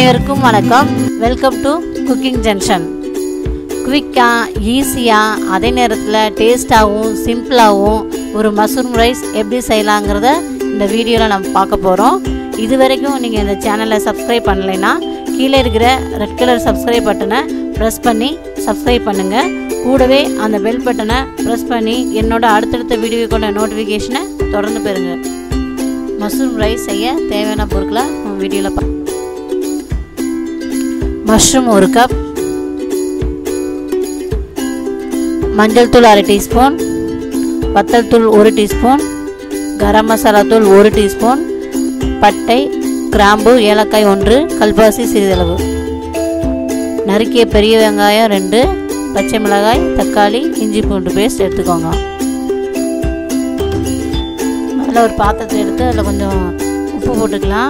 அனைவருக்கும் வணக்கம் welcome to cooking junction குவிக்காக ஈஸியாக அதே நேரத்தில் டேஸ்ட்டாகவும் சிம்பிளாகவும் ஒரு மஷ்ரூம் ரைஸ் எப்படி செய்யலாங்கிறத இந்த வீடியோவில் நம்ம பார்க்க போகிறோம் இது வரைக்கும் நீங்கள் இந்த சேனலை சப்ஸ்கிரைப் பண்ணலைன்னா கீழே இருக்கிற ரெட் கலர் சப்ஸ்கிரைப் பட்டனை ப்ரெஸ் பண்ணி சப்ஸ்கிரைப் பண்ணுங்கள் கூடவே அந்த பெல் பட்டனை ப்ரெஸ் பண்ணி என்னோட அடுத்தடுத்த வீடியோக்கான நோட்டிஃபிகேஷனை தொடர்ந்து பெறுங்க மஷ்ரூம் ரைஸ் செய்ய தேவையான பொருட்களை நம்ம வீடியோவில் பா மஷ்ரூம் ஒரு கப் மஞ்சள் தூள் அரை டீஸ்பூன் வத்தல் தூள் ஒரு டீஸ்பூன் கரம் மசாலா தூள் ஒரு டீஸ்பூன் பட்டை கிராம்பு ஏலக்காய் ஒன்று கல்பாசி சிறிதளவு நறுக்கிய பெரிய வெங்காயம் ரெண்டு பச்சை மிளகாய் தக்காளி இஞ்சி பூண்டு பேஸ்ட் எடுத்துக்கோங்க அதில் ஒரு பாத்திரத்தை எடுத்து அதில் கொஞ்சம் உப்பு போட்டுக்கலாம்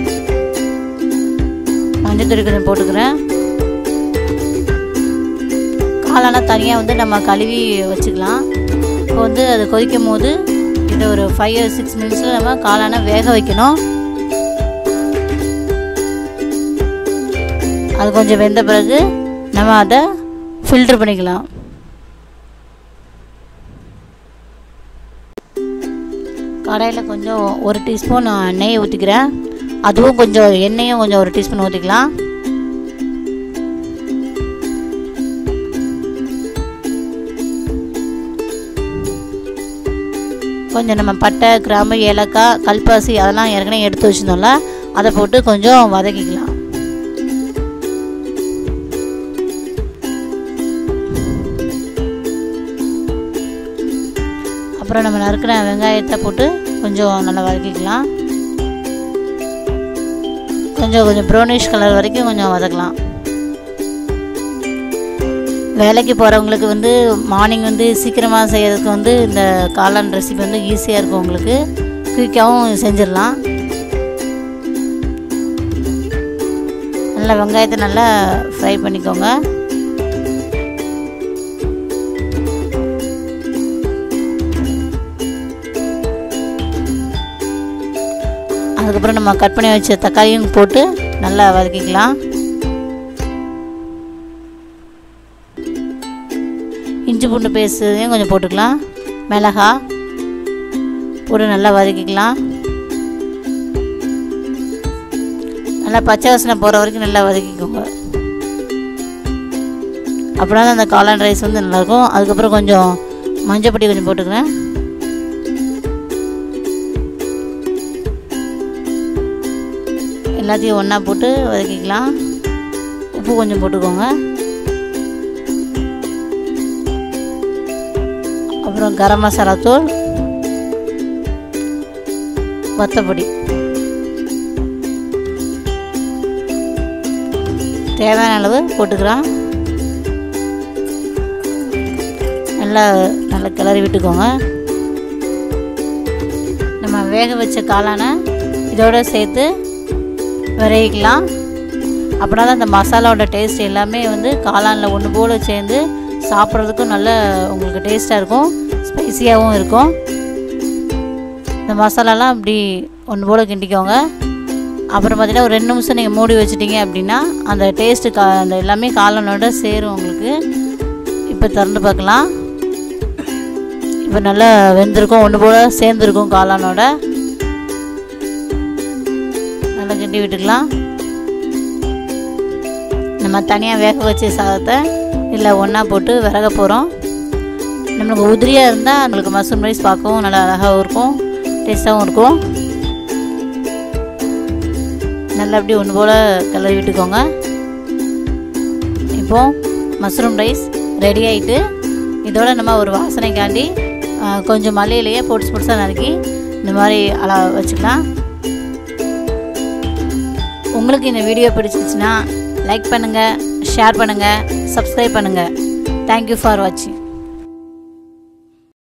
மஞ்சள் தூள் கொஞ்சம் போட்டுக்கிறேன் காளானா தனியாக வந்து நம்ம கழுவி வச்சுக்கலாம் இப்போ வந்து அது கொதிக்கும் போது இதை ஒரு ஃபைவ் சிக்ஸ் மினிட்ஸில் நம்ம காளானை வேக வைக்கணும் அது கொஞ்சம் வெந்த பிறகு நம்ம அதை ஃபில்டர் பண்ணிக்கலாம் கடாயில் கொஞ்சம் ஒரு டீஸ்பூன் நெய் ஊற்றிக்கிறேன் அதுவும் கொஞ்சம் எண்ணெயும் கொஞ்சம் ஒரு டீஸ்பூன் ஊற்றிக்கலாம் கொஞ்சம் நம்ம பட்டை கிராம்பு ஏலக்காய் கல்பாசி அதெல்லாம் ஏற்கனவே எடுத்து வச்சுருந்தோம்ல அதை போட்டு கொஞ்சம் வதக்கிக்கலாம் அப்புறம் நம்ம நறுக்கின வெங்காயத்தை போட்டு கொஞ்சம் நல்லா வதக்கிக்கலாம் கொஞ்சம் கொஞ்சம் ப்ரௌனிஷ் கலர் வரைக்கும் கொஞ்சம் வதக்கலாம் வேலைக்கு போகிறவங்களுக்கு வந்து மார்னிங் வந்து சீக்கிரமாக செய்கிறதுக்கு வந்து இந்த காளான் ரெசிபி வந்து ஈஸியாக இருக்கும் உங்களுக்கு குயிக்காகவும் செஞ்சிடலாம் நல்லா வெங்காயத்தை நல்லா ஃப்ரை பண்ணிக்கோங்க அதுக்கப்புறம் நம்ம கட் பண்ணி வச்ச தக்காளியும் போட்டு நல்லா வதக்கிக்கலாம் இஞ்சி பூண்டு பேஸ்ட்டையும் கொஞ்சம் போட்டுக்கலாம் மிளகா போட்டு நல்லா வதக்கிக்கலாம் நல்லா பச்சை வாசனை போகிற வரைக்கும் நல்லா வதக்கிக்கோங்க அப்படின்னா தான் அந்த காளான் ரைஸ் வந்து நல்லாயிருக்கும் அதுக்கப்புறம் கொஞ்சம் மஞ்சப்பொடி கொஞ்சம் போட்டுக்கிறேன் எல்லாத்தையும் ஒன்றா போட்டு வதக்கிக்கலாம் உப்பு கொஞ்சம் போட்டுக்கோங்க அப்புறம் கரம் மசாலா தூள் வத்தப்பொடி தேவையான அளவு போட்டுக்கலாம் நல்லா நல்லா கிளறி விட்டுக்கோங்க நம்ம வேக வச்ச காளானை இதோட சேர்த்து விரைக்கலாம் அப்படின்னா தான் அந்த மசாலாவோட டேஸ்ட் எல்லாமே வந்து காளானில் ஒன்று போல் சேர்ந்து சாப்பிட்றதுக்கும் நல்ல உங்களுக்கு டேஸ்ட்டாக இருக்கும் ஸ்பைசியாகவும் இருக்கும் இந்த மசாலாலாம் இப்படி ஒன்று போல் கிண்டிக்கோங்க அப்புறம் பார்த்திங்கன்னா ஒரு ரெண்டு நிமிஷம் நீங்கள் மூடி வச்சிட்டிங்க அப்படின்னா அந்த டேஸ்ட்டு கா அந்த எல்லாமே காளானோட சேரும் உங்களுக்கு இப்போ திறந்து பார்க்கலாம் இப்போ நல்லா வெந்திருக்கும் ஒன்று போல் சேர்ந்துருக்கும் காளானோட நல்லா கிண்டி விட்டுக்கலாம் நம்ம தனியாக வேக வச்ச சாதத்தை இல்லை ஒன்றா போட்டு விறக போகிறோம் நம்மளுக்கு உதிரியாக இருந்தால் நம்மளுக்கு மஷ்ரூம் ரைஸ் பார்க்கவும் நல்லா அழகாகவும் இருக்கும் டேஸ்ட்டாகவும் இருக்கும் நல்லா அப்படி ஒன்று போல் கிளறி விட்டுக்கோங்க இப்போது மஷ்ரூம் ரைஸ் ரெடி ஆகிட்டு இதோட நம்ம ஒரு வாசனைக்காண்டி கொஞ்சம் மல்லியிலேயே பொடிசு பொடிசாக நறுக்கி இந்த மாதிரி அள வச்சுக்கலாம் உங்களுக்கு இந்த வீடியோ பிடிச்சிருச்சுன்னா லைக் பண்ணுங்கள் ஷேர் பண்ணுங்கள் சப்ஸ்கிரைப் பண்ணுங்கள் தேங்க்யூ ஃபார் வாட்சிங்